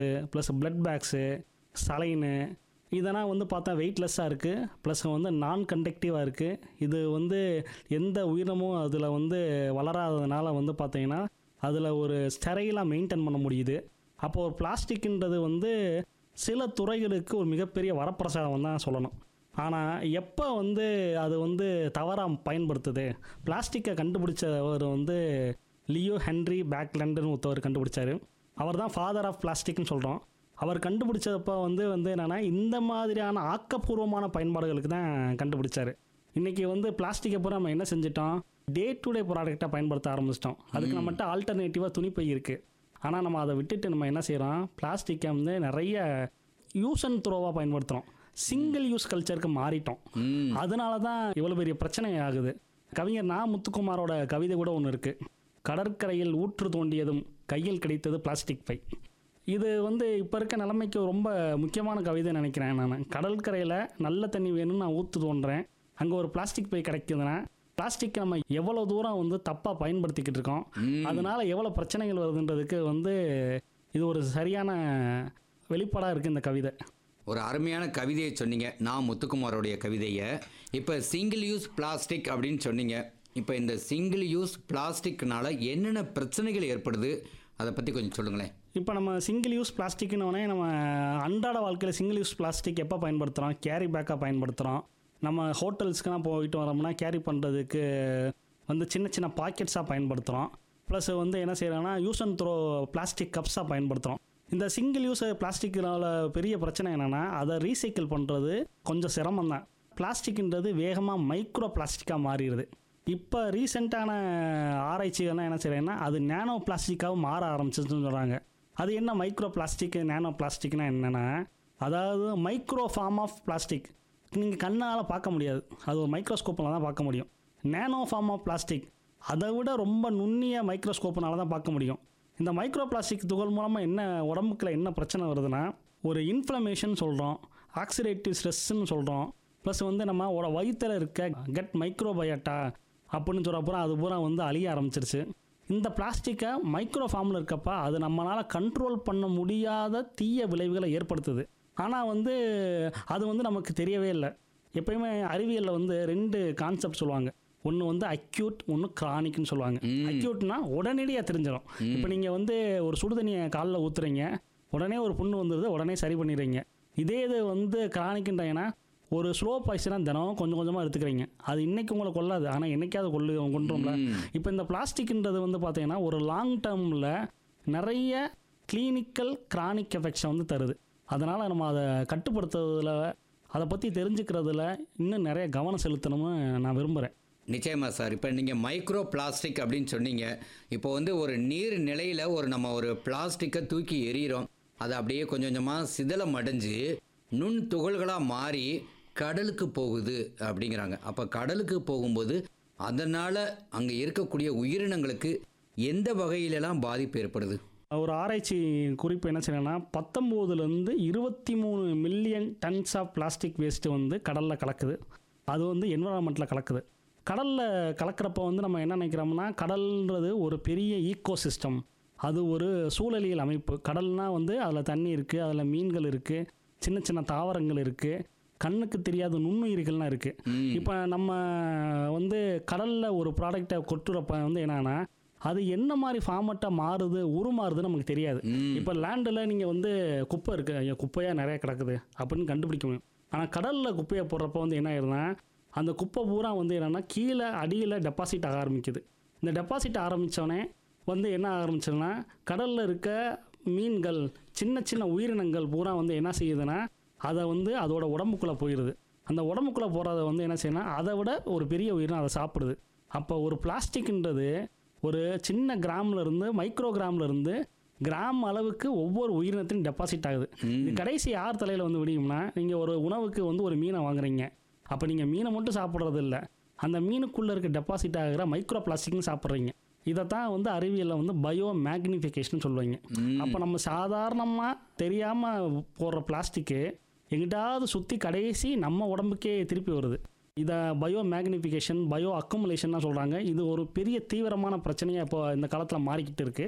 Plus blood bags சலைனு இதெல்லாம் வந்து பார்த்தா வெயிட்லெஸ்ஸாக இருக்குது ப்ளஸ் வந்து நான் கண்டக்டிவாக இருக்குது இது வந்து எந்த உயிரினமும் அதில் வந்து வளராததுனால வந்து பார்த்தீங்கன்னா அதில் ஒரு ஸ்டெரைலாக மெயின்டைன் பண்ண முடியுது அப்போ ஒரு பிளாஸ்டிக்ன்றது வந்து சில துறைகளுக்கு ஒரு மிகப்பெரிய வரப்பிரசாதம் தான் சொல்லணும் ஆனால் எப்போ வந்து அது வந்து தவறாக பயன்படுத்துது பிளாஸ்டிக்கை கண்டுபிடிச்சவர் வந்து லியோ ஹென்ரி பேக்லண்டுன்னு ஒருத்தவர் கண்டுபிடிச்சாரு அவர் தான் ஃபாதர் ஆஃப் பிளாஸ்டிக்னு சொல்கிறோம் அவர் கண்டுபிடிச்சப்ப வந்து வந்து என்னென்னா இந்த மாதிரியான ஆக்கப்பூர்வமான பயன்பாடுகளுக்கு தான் கண்டுபிடிச்சாரு இன்றைக்கி வந்து பிளாஸ்டிக்கை பூரா நம்ம என்ன செஞ்சிட்டோம் டே டு டே ப்ராடக்டாக பயன்படுத்த ஆரம்பிச்சிட்டோம் அதுக்கு நம்மகிட்ட ஆல்டர்னேட்டிவாக துணிப்பை இருக்குது ஆனால் நம்ம அதை விட்டுட்டு நம்ம என்ன செய்கிறோம் பிளாஸ்டிக்கை வந்து நிறைய யூஸ் அண்ட் த்ரோவாக பயன்படுத்துகிறோம் சிங்கிள் யூஸ் கல்ச்சருக்கு மாறிட்டோம் ம் அதனால தான் இவ்வளோ பெரிய பிரச்சனை ஆகுது கவிஞர் நா முத்துக்குமாரோட கவிதை கூட ஒன்று இருக்குது கடற்கரையில் ஊற்று தோண்டியதும் கையில் கிடைத்தது பிளாஸ்டிக் பை இது வந்து இப்போ இருக்க நிலைமைக்கு ரொம்ப முக்கியமான கவிதை நினைக்கிறேன் நான் கடற்கரையில் நல்ல தண்ணி வேணும்னு நான் ஊற்று தோன்றேன் அங்கே ஒரு பிளாஸ்டிக் பை கிடைக்குதுன்னா பிளாஸ்டிக் நம்ம எவ்வளோ தூரம் வந்து தப்பாக பயன்படுத்திக்கிட்டு இருக்கோம் ம். அதனால எவ்வளோ பிரச்சனைகள் வருதுன்றதுக்கு வந்து இது ஒரு சரியான வெளிப்பாடாக இருக்குது இந்த கவிதை ஒரு அருமையான கவிதையை சொன்னீங்க நான் முத்துக்குமாரோடைய கவிதையை இப்போ சிங்கிள் யூஸ் பிளாஸ்டிக் அப்படின்னு சொன்னீங்க இப்போ இந்த சிங்கிள் யூஸ் பிளாஸ்டிக்னால என்னென்ன பிரச்சனைகள் ஏற்படுது அதை பற்றி கொஞ்சம் சொல்லுங்களேன் இப்போ நம்ம சிங்கிள் யூஸ் பிளாஸ்டிக்னு நம்ம அன்றாட வாழ்க்கையில் சிங்கிள் யூஸ் பிளாஸ்டிக் எப்போ பயன்படுத்துகிறோம் கேரி பேக்காக பயன்படுத்துகிறோம் நம்ம ஹோட்டல்ஸ்க்கெலாம் போயிட்டு வரோம்னா கேரி பண்ணுறதுக்கு வந்து சின்ன சின்ன பாக்கெட்ஸாக பயன்படுத்துகிறோம் ப்ளஸ் வந்து என்ன செய்கிறோன்னா யூஸ் அண்ட் த்ரோ பிளாஸ்டிக் கப்ஸாக பயன்படுத்துகிறோம் இந்த சிங்கிள் யூஸ் பிளாஸ்டிக்னால பெரிய பிரச்சனை என்னென்னா அதை ரீசைக்கிள் பண்ணுறது கொஞ்சம் சிரமம் தான் பிளாஸ்டிக்ன்றது வேகமாக மைக்ரோ பிளாஸ்டிக்காக மாறிடுது இப்போ ரீசெண்டான ஆராய்ச்சிகள்லாம் என்ன செய்கிறேன்னா அது நேனோ பிளாஸ்டிக்காகவும் மாற ஆரம்பிச்சிச்சுன்னு சொல்கிறாங்க அது என்ன மைக்ரோ பிளாஸ்டிக் நேனோ பிளாஸ்டிக்னா என்னென்னா அதாவது மைக்ரோ ஃபார்ம் ஆஃப் பிளாஸ்டிக் நீங்கள் கண்ணால் பார்க்க முடியாது அது ஒரு மைக்ரோஸ்கோப்பில் தான் பார்க்க முடியும் நேனோ ஃபார்ம் ஆஃப் பிளாஸ்டிக் அதை விட ரொம்ப நுண்ணிய மைக்ரோஸ்கோப்னால தான் பார்க்க முடியும் இந்த மைக்ரோ பிளாஸ்டிக் துகள் மூலமாக என்ன உடம்புக்குள்ள என்ன பிரச்சனை வருதுன்னா ஒரு இன்ஃப்ளமேஷன் சொல்கிறோம் ஆக்சிடேட்டிவ் ஸ்ட்ரெஸ்ன்னு சொல்கிறோம் ப்ளஸ் வந்து நம்ம ஒரு வயிற்றில் இருக்க கட் மைக்ரோபயோட்டா அப்படின்னு சொல்கிற பூரா அது பூரா வந்து அழிய ஆரம்பிச்சிருச்சு இந்த பிளாஸ்டிக்கை மைக்ரோ ஃபார்மில் இருக்கப்ப அது நம்மளால் கண்ட்ரோல் பண்ண முடியாத தீய விளைவுகளை ஏற்படுத்துது ஆனால் வந்து அது வந்து நமக்கு தெரியவே இல்லை எப்பயுமே அறிவியலில் வந்து ரெண்டு கான்செப்ட் சொல்லுவாங்க ஒன்று வந்து அக்யூட் ஒன்று கிரானிக்னு சொல்லுவாங்க அக்யூட்னா உடனடியாக தெரிஞ்சிடும் இப்போ நீங்கள் வந்து ஒரு சுடு தண்ணியை காலில் ஊற்றுறீங்க உடனே ஒரு புண்ணு வந்துடுது உடனே சரி பண்ணிடுறீங்க இதே இது வந்து கிரானிக்ன்றீங்கன்னா ஒரு ஸ்லோ பாய்சனாக தினம் கொஞ்சம் கொஞ்சமாக எடுத்துக்கிறீங்க அது இன்னைக்கு உங்களை கொல்லாது ஆனால் என்னைக்காவது கொள்ளு கொண்டுரும்ல இப்போ இந்த பிளாஸ்டிக்ன்றது வந்து பார்த்தீங்கன்னா ஒரு லாங் டேர்மில் நிறைய கிளினிக்கல் கிரானிக் எஃபெக்ட்ஸை வந்து தருது அதனால் நம்ம அதை கட்டுப்படுத்துறதுல அதை பற்றி தெரிஞ்சுக்கிறதுல இன்னும் நிறைய கவனம் செலுத்தணும்னு நான் விரும்புகிறேன் நிச்சயமா சார் இப்போ நீங்கள் மைக்ரோ பிளாஸ்டிக் அப்படின்னு சொன்னீங்க இப்போ வந்து ஒரு நீர் நிலையில் ஒரு நம்ம ஒரு பிளாஸ்டிக்கை தூக்கி எறிகிறோம் அது அப்படியே கொஞ்சம் கொஞ்சமாக சிதலம் அடைஞ்சு நுண் துகள்களாக மாறி கடலுக்கு போகுது அப்படிங்கிறாங்க அப்போ கடலுக்கு போகும்போது அதனால் அங்கே இருக்கக்கூடிய உயிரினங்களுக்கு எந்த வகையிலெல்லாம் பாதிப்பு ஏற்படுது ஒரு ஆராய்ச்சி குறிப்பு என்ன செய்யணும்னா பத்தொம்போதுலேருந்து இருபத்தி மூணு million tons of plastic waste வந்து கடலில் கலக்குது அது வந்து என்வரான்மெண்ட்டில் கலக்குது கடலில் கலக்கிறப்ப வந்து நம்ம என்ன நினைக்கிறோம்னா கடல்ன்றது ஒரு பெரிய ஈக்கோ சிஸ்டம் அது ஒரு சூழலியல் அமைப்பு கடல்னால் வந்து அதில் தண்ணி இருக்குது அதில் மீன்கள் இருக்குது சின்ன சின்ன தாவரங்கள் இருக்குது கண்ணுக்கு தெரியாத நுண்ணுயிர்கள்லாம் இருக்குது இப்போ நம்ம வந்து கடலில் ஒரு ப்ராடக்டை கொட்டுறப்ப வந்து என்னன்னா அது என்ன மாதிரி ஃபார்மட்டாக மாறுது உருமாறுதுன்னு நமக்கு தெரியாது இப்போ லேண்டில் நீங்கள் வந்து குப்பை இருக்குது ஐயோ குப்பையாக நிறைய கிடக்குது அப்படின்னு கண்டுபிடிக்க முடியும் ஆனால் கடலில் குப்பையை போடுறப்ப வந்து என்ன ஆயிருதுன்னா அந்த குப்பை பூரா வந்து என்னென்னா கீழே அடியில் டெபாசிட் ஆக ஆரம்பிக்குது இந்த டெபாசிட் ஆரம்பித்தோடனே வந்து என்ன ஆரம்பிச்சதுன்னா கடலில் இருக்க மீன்கள் சின்ன சின்ன உயிரினங்கள் பூரா வந்து என்ன செய்யுதுன்னா அதை வந்து அதோட உடம்புக்குள்ளே போயிடுது அந்த உடம்புக்குள்ளே போகிறத வந்து என்ன செய்யணும் அதை விட ஒரு பெரிய உயிரினம் அதை சாப்பிடுது அப்போ ஒரு பிளாஸ்டிக்ன்றது ஒரு சின்ன கிராம்ல இருந்து மைக்ரோ கிராம்ல இருந்து கிராம் அளவுக்கு ஒவ்வொரு உயிரினத்திலும் டெபாசிட் ஆகுது இது கடைசி யார் தலையில் வந்து விடியும்னா நீங்கள் ஒரு உணவுக்கு வந்து ஒரு மீனை வாங்குறீங்க அப்போ நீங்கள் மீனை மட்டும் சாப்பிட்றது இல்லை அந்த மீனுக்குள்ளே இருக்க டெபாசிட் ஆகிற மைக்ரோ பிளாஸ்டிக்னு சாப்பிட்றீங்க இதைத்தான் வந்து அறிவியலில் வந்து பயோ மேக்னிஃபிகேஷன் சொல்லுவாங்க அப்போ நம்ம சாதாரணமாக தெரியாமல் போடுற பிளாஸ்டிக்கு எங்கிட்டாவது சுற்றி கடைசி நம்ம உடம்புக்கே திருப்பி வருது இதை பயோ மேக்னிஃபிகேஷன் பயோ அக்குமுலேஷன் சொல்கிறாங்க இது ஒரு பெரிய தீவிரமான பிரச்சனையாக இப்போ இந்த காலத்தில் மாறிக்கிட்டு இருக்குது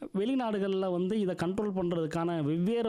வெளிநாடுகளில் வந்து இதை கண்ட்ரோல் பண்ணுறதுக்கான வெவ்வேறு